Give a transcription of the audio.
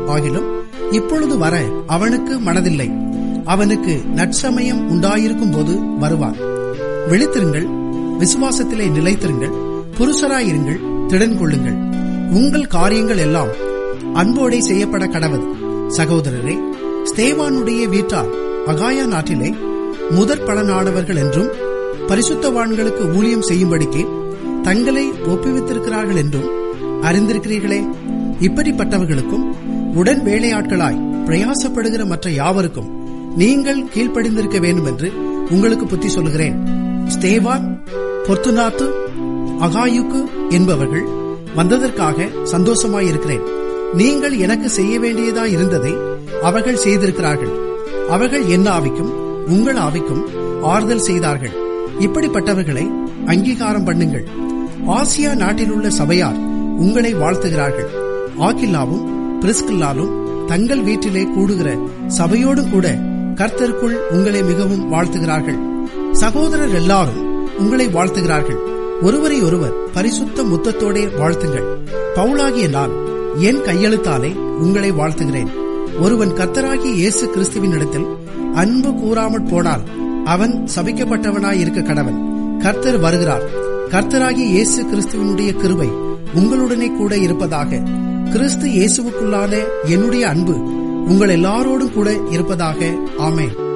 ஆகிலும் இப்பொழுது வர அவனுக்கு மனதில்லை அவனுக்கு நற்சமயம் உண்டாயிருக்கும் போது வருவான் விழித்திருங்கள் விசுவாசத்திலே நிலைத்திருங்கள் புருஷராயிருங்கள் திடன் கொள்ளுங்கள் உங்கள் காரியங்கள் எல்லாம் அன்போடே செய்யப்பட கடவது சகோதரரே ஸ்தேவானுடைய வீட்டார் அகாயா நாட்டிலே முதற் பலனானவர்கள் என்றும் பரிசுத்தவான்களுக்கு ஊழியம் செய்யும்படிக்கு தங்களை ஒப்புவித்திருக்கிறார்கள் என்றும் அறிந்திருக்கிறீர்களே இப்படிப்பட்டவர்களுக்கும் உடன் வேலையாட்களாய் பிரயாசப்படுகிற மற்ற யாவருக்கும் நீங்கள் கீழ்ப்படிந்திருக்க வேண்டும் என்று உங்களுக்கு புத்தி சொல்லுகிறேன் ஸ்தேவான் பொர்த்துனாத்து அகாயுக்கு என்பவர்கள் வந்ததற்காக சந்தோஷமாயிருக்கிறேன் நீங்கள் எனக்கு செய்ய வேண்டியதாய் இருந்ததை அவர்கள் செய்திருக்கிறார்கள் அவர்கள் என் ஆவிக்கும் உங்கள் ஆவிக்கும் ஆறுதல் செய்தார்கள் இப்படிப்பட்டவர்களை அங்கீகாரம் பண்ணுங்கள் ஆசியா நாட்டிலுள்ள சபையார் உங்களை வாழ்த்துகிறார்கள் ஆக்கில்லாவும் பிரிஸ்கில்லாலும் தங்கள் வீட்டிலே கூடுகிற சபையோடும் கூட கர்த்தருக்குள் உங்களை மிகவும் வாழ்த்துகிறார்கள் சகோதரர் எல்லாரும் உங்களை வாழ்த்துகிறார்கள் ஒருவரை ஒருவர் பரிசுத்த முத்தத்தோடே வாழ்த்துங்கள் பவுலாகிய நான் என் கையெழுத்தாலே உங்களை வாழ்த்துகிறேன் ஒருவன் கர்த்தராகிய இயேசு கிறிஸ்துவின் இடத்தில் அன்பு கூறாமற் போனால் அவன் சபிக்கப்பட்டவனாய் இருக்க கடவன் கர்த்தர் வருகிறார் கர்த்தராகிய இயேசு கிறிஸ்துவனுடைய கிருபை உங்களுடனே கூட இருப்பதாக கிறிஸ்து இயேசுவுக்குள்ளான என்னுடைய அன்பு உங்கள் எல்லாரோடும் கூட இருப்பதாக ஆமென்